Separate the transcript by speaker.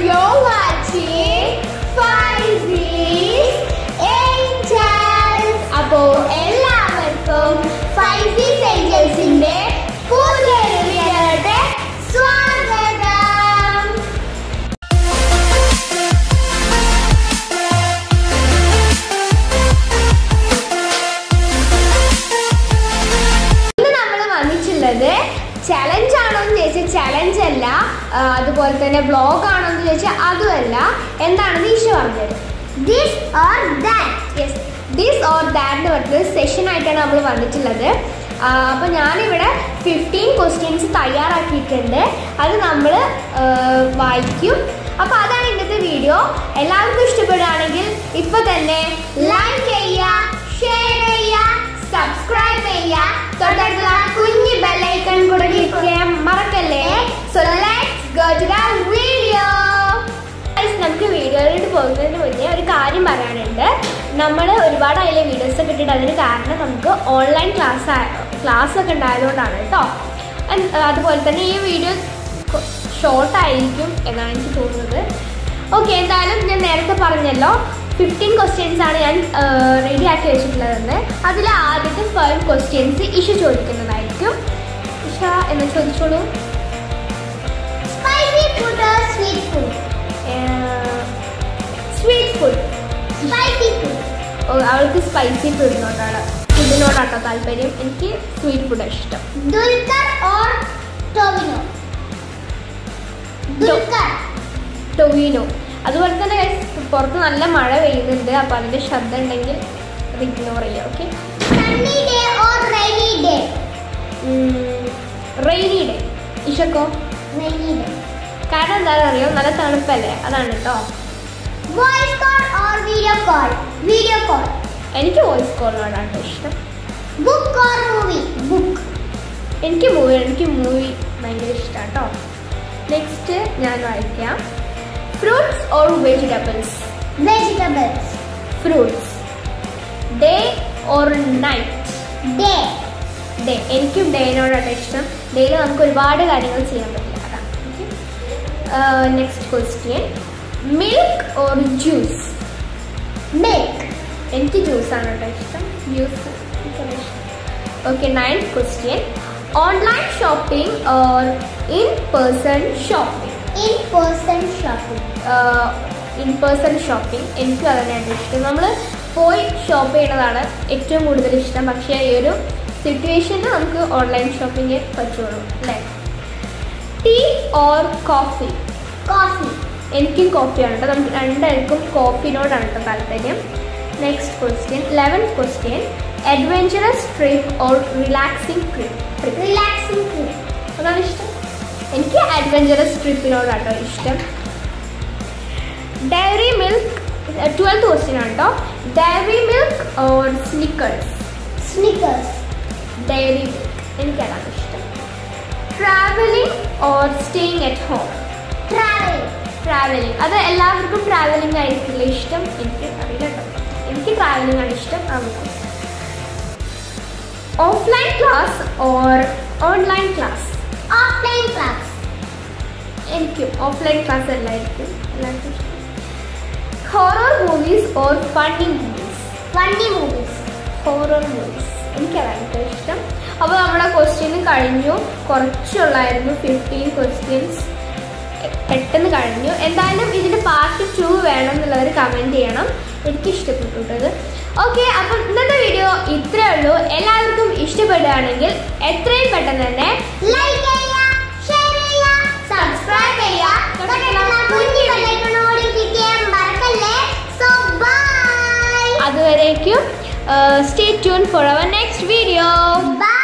Speaker 1: You're watching Faizi's Angels. അപ്പോ എല്ലാവർക്കും ഫൈസീസ് ഏഞ്ചൽസിന്റെ പുതിയൊരു വീഡിയോയുടെ സ്വാഗതം ഇന്ന് നമ്മൾ വന്നിട്ടുള്ളത് ചലഞ്ച് ആണോ എന്ന് ചോദിച്ചാൽ ചലഞ്ച് അല്ല ആ, അതുപോലെ തന്നെ ബ്ലോഗ് ആണോ എന്ന് ചോദിച്ചാൽ അതുമല്ല എന്താണെന്ന് ഈശോ പറഞ്ഞത് this or that yes this or that എന്ന് പറഞ്ഞത് സെഷൻ ആയിട്ടാണ് നമ്മൾ വന്നിട്ടുള്ളത് ആ, അപ്പോൾ ഞാനിവിടെ ഫിഫ്റ്റീൻ ക്വസ്റ്റ്യൻസ് തയ്യാറാക്കിയിട്ടുണ്ട് അത് നമ്മൾ വായിക്കും അപ്പോൾ അതാണ് ഇന്നത്തെ വീഡിയോ എല്ലാവർക്കും ഇഷ്ടപ്പെടുകയാണെങ്കിൽ ഇപ്പോൾ തന്നെ ലൈക്ക് ചെയ്യുക ഷെയർ ചെയ്യുക സബ്സ്ക്രൈബ് ചെയ്യുക തൊട്ടടുത്തുള്ള കുഞ്ഞു ബെല്ലൈക്കൺ കൂടെ ക്ലിക്ക് ചെയ്യാൻ മറക്കല്ലേ so let's go to the video നമുക്ക് വീഡിയോയിലോട്ട് പോകുന്നതിന് മുന്നേ ഒരു കാര്യം പറയാനുണ്ട് നമ്മൾ ഒരുപാട് അതിലെ വീഡിയോസ് ഒക്കെ ഇട്ടിട്ട് അതിന് കാരണം നമുക്ക് ഓൺലൈൻ ക്ലാസ് ക്ലാസ് ഒക്കെ ഉണ്ടായതുകൊണ്ടാണ് കേട്ടോ And, uh, അതുപോലെ തന്നെ ഈ വീഡിയോ ഷോർട്ട് ആയിരിക്കും എന്നാണ് എനിക്ക് തോന്നുന്നത് ഓക്കെ എന്തായാലും ഞാൻ നേരത്തെ പറഞ്ഞല്ലോ ഫിഫ്റ്റീൻ ക്വസ്റ്റ്യൻസ് ആണ് ഞാൻ റെഡി ആക്കി വെച്ചിട്ടുള്ളതെന്ന് അതിൽ ആദ്യത്തെ ഫൈവ് ക്വസ്റ്റ്യൻസ് ഇഷ ചോദിക്കുന്നതായിരിക്കും ഇഷ എന്ന് ചോദിച്ചോളൂ
Speaker 2: Spicy food or sweet food?
Speaker 1: Sweet food
Speaker 2: Spicy food.
Speaker 1: അവൾക്ക് സ്പൈസി ഫുഡിനോടാണ് ഫുഡിനോടാട്ടോ താല്പര്യം എനിക്ക് സ്വീറ്റ് ഫുഡ് ഇഷ്ടം
Speaker 2: Dulquer or Tobino? Dulquer.
Speaker 1: Tovino അതുപോലെ തന്നെ guys, പുറത്ത് നല്ല മഴ പെയ്യുന്നുണ്ട് അപ്പോൾ അതിൻ്റെ ശബ്ദം ഉണ്ടെങ്കിൽ അത് ഇഗ്നോർ ചെയ്യുക okay
Speaker 2: Sunny day or rainy day?
Speaker 1: Rainy day ഇഷക്കോ
Speaker 2: Rainy day.
Speaker 1: കാരണം എന്താണെന്ന് അറിയോ നല്ല തണുപ്പല്ലേ അതാണ് കേട്ടോ
Speaker 2: Voice call or video call? Video call.
Speaker 1: എനിക്ക് വോയിസ് കോളിനോടാണ് ഇഷ്ടം
Speaker 2: Book or movie? Book.
Speaker 1: എനിക്ക് മൂവി എനിക്ക് മൂവി ഭയങ്കര ഇഷ്ടമാണ് കേട്ടോ നെക്സ്റ്റ് ഞാൻ വായിക്കാം fruits or vegetables
Speaker 2: Vegetables.
Speaker 1: Fruits day or night
Speaker 2: Day.
Speaker 1: Day എനിക്കും ഡേനോടാണ് ഇഷ്ടം ഡേയിൽ നമുക്ക് ഒരുപാട് കാര്യങ്ങൾ ചെയ്യാൻ പറ്റില്ല അതാണ് next question milk or juice
Speaker 2: Milk.
Speaker 1: എനിക്ക് ജ്യൂസാണ് കേട്ടോ ഇഷ്ടം ജ്യൂസ് എനിക്കത് ഇഷ്ടം okay ninth question online shopping or in person shopping
Speaker 2: In person shopping.
Speaker 1: In person shopping എനിക്കും അതന്നെയാണ് ഇഷ്ടം നമ്മൾ പോയി ഷോപ്പ് ചെയ്യുന്നതാണ് ഏറ്റവും കൂടുതൽ ഇഷ്ടം പക്ഷേ ഈ ഒരു സിറ്റുവേഷനിൽ നമുക്ക് ഓൺലൈൻ ഷോപ്പിംഗ് പറ്റുള്ളൂ അല്ലേ ടീ ഓർ കോഫി
Speaker 2: Coffee.
Speaker 1: എനിക്കും കോഫിയാണ് കേട്ടോ നമുക്ക് രണ്ടാൾക്കും കോഫിനോടാണ് കേട്ടോ താല്പര്യം next question eleventh question adventurous trip or relaxing trip
Speaker 2: Relaxing trip.
Speaker 1: അതാണ് ഇഷ്ടം എനിക്ക് അഡ്വഞ്ചറസ് ട്രിപ്പിനോടാണ് കേട്ടോ ഇഷ്ടം ഡയറി മിൽക്ക് ട്വൽത്ത് ക്വസ്റ്റ്യൻ ആണ് കേട്ടോ Dairy Milk or Snickers
Speaker 2: Snickers.
Speaker 1: Dairy Milk എനിക്കതാണ് ഇഷ്ടം travelling or staying at home
Speaker 2: Travel.
Speaker 1: Travelling അത് എല്ലാവർക്കും ട്രാവലിംഗ് ആയിരിക്കില്ല ഇഷ്ടം എനിക്ക് അറിയില്ല കേട്ടോ എനിക്ക് ട്രാവലിംഗ് ആണ് ഇഷ്ടം നമുക്ക് offline class or online class
Speaker 2: Offline class.
Speaker 1: എനിക്കും ഓഫ്ലൈൻ ക്ലാസ് അല്ലായിരിക്കും എല്ലാവർക്കും ഇഷ്ടം horror movies or funny movies
Speaker 2: Funny movies.
Speaker 1: Horror movies എനിക്കതാണ് ഏറ്റവും ഇഷ്ടം അപ്പോൾ നമ്മുടെ ക്വസ്റ്റ്യൻ കഴിഞ്ഞു കുറച്ചുള്ളായിരുന്നു ഫിഫ്റ്റീൻ ക്വസ്റ്റ്യൻസ് പെട്ടെന്ന് കഴിഞ്ഞു എന്തായാലും ഇതിൻ്റെ പാർട്ട് ടു വേണം എന്നുള്ളവർ കമൻറ്റ് ചെയ്യണം എനിക്ക് ഇഷ്ടപ്പെട്ടു കേട്ടത് ഓക്കെ അപ്പം ഇന്നത്തെ വീഡിയോ ഇത്രയേ ഉള്ളൂ എല്ലാവർക്കും ഇഷ്ടപ്പെടുകയാണെങ്കിൽ എത്രയും പെട്ടെന്ന് തന്നെ
Speaker 2: Like ചെയ്യുക, share ചെയ്യുക, subscribe ചെയ്യുക, തൊട്ടടുത്തുള്ള കുഞ്ഞു bell-icon കൂടി click ചെയ്യാൻ മറക്കല്ലേ. So, bye.
Speaker 1: അതുവരേക്കും stay tune for our next video
Speaker 2: Bye.